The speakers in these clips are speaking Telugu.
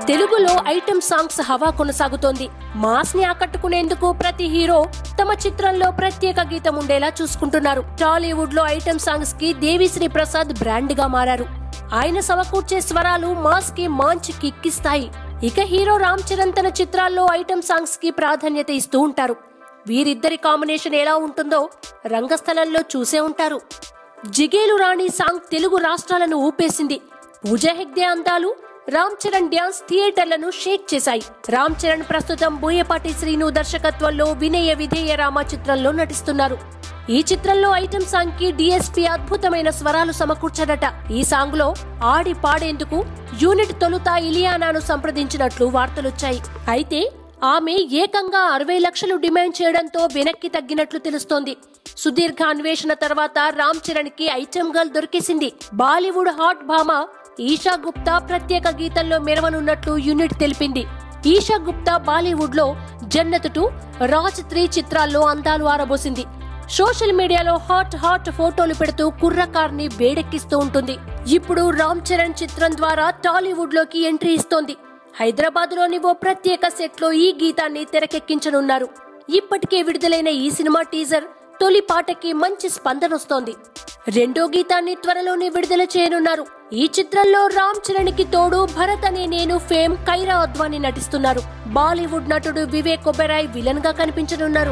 తెలుగులో ఐటెం సాంగ్స్ హవా కొనసాగుతోంది మాస్ ని ఆకట్టుకునేందుకు ప్రతి హీరో తమ చిత్రంలో ప్రత్యేక గీతం ఉండేలా చూసుకుంటున్నారు టాలీవుడ్ లో ఐటెం సాంగ్స్ కి దేవిశ్రీ ప్రసాద్ బ్రాండ్ గా మారారు ఆయన సమకూర్చే స్వరాలు మాస్ కి మంచి కిక్కిస్తాయి ఇక హీరో రామ్ చరణ్ తన చిత్రాల్లో ఐటెం సాంగ్స్ కి ప్రాధాన్యత ఇస్తూ ఉంటారు వీరిద్దరి కాంబినేషన్ ఎలా ఉంటుందో రంగస్థలంలో చూసే ఉంటారు జిగేలు రాణి సాంగ్ తెలుగు రాష్ట్రాలను ఊపేసింది పూజా హెగ్డే అందాలు రామ్ చరణ్ డ్యాన్స్ థియేటర్లను షేక్ చేశాయి రామ్ చరణ్ ప్రస్తుతం బోయపాటి శ్రీను దర్శకత్వంలో వినయ విధేయ రామ చిత్రంలో నటిస్తున్నారు ఈ చిత్రంలో ఐటెం సాంగ్ కి డిఎస్పీ అద్భుతమైన స్వరాలు సమకూర్చాడట ఈ సాంగ్ లో ఆడి పాడేందుకు యూనిట్ తొలుత ఇలియానాను సంప్రదించినట్లు వార్తలొచ్చాయి అయితే ఆమె ఏకంగా అరవై లక్షలు డిమాండ్ చేయడంతో వెనక్కి తగ్గినట్లు తెలుస్తోంది సుదీర్ఘ అన్వేషణ తర్వాత రామ్ చరణ్ కి ఐటెం గర్ల్ దొరికేసింది బాలీవుడ్ హాట్ భామ ఈషా గుప్తా ప్రత్యేక గీతంలో మెరవనున్నట్లు యూనిట్ తెలిపింది ఈషా గుప్తా బాలీవుడ్ లో జన్నత్ టు రాజ్ త్రీ చిత్రాల్లో అందాలు ఆరబోసింది సోషల్ మీడియాలో హాట్ హాట్ ఫోటోలు పెడుతూ కుర్రకార్ ని వేడెక్కిస్తూ ఉంటుంది ఇప్పుడు రామ్ చరణ్ చిత్రం ద్వారా టాలీవుడ్ లోకి ఎంట్రీ ఇస్తోంది హైదరాబాద్ లోని ఓ ప్రత్యేక సెట్ లో ఈ గీతాన్ని తెరకెక్కించనున్నారు ఇప్పటికే విడుదలైన ఈ సినిమా టీజర్ తొలి పాటకి మంచి స్పందన వస్తోంది రెండో గీతాన్ని త్వరలోనే విడుదల చేయనున్నారు ఈ చిత్రంలో రామ్ చరణ్ కి తోడు భరత్ అనే నేను ఫేమ్ కైరా అద్వాని నటిస్తున్నారు బాలీవుడ్ నటుడు వివేక్ ఒబెరాయ్ విలన్ గా కనిపించనున్నారు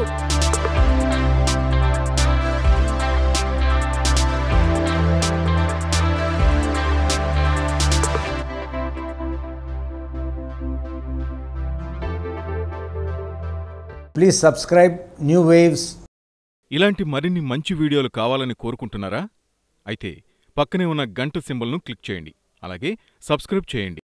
Please subscribe New Waves ఇలాంటి మరిన్ని మంచి వీడియోలు కావాలని కోరుకుంటున్నారా అయితే పక్కనే ఉన్న గంట సింబల్ను క్లిక్ చేయండి అలాగే సబ్స్క్రైబ్ చేయండి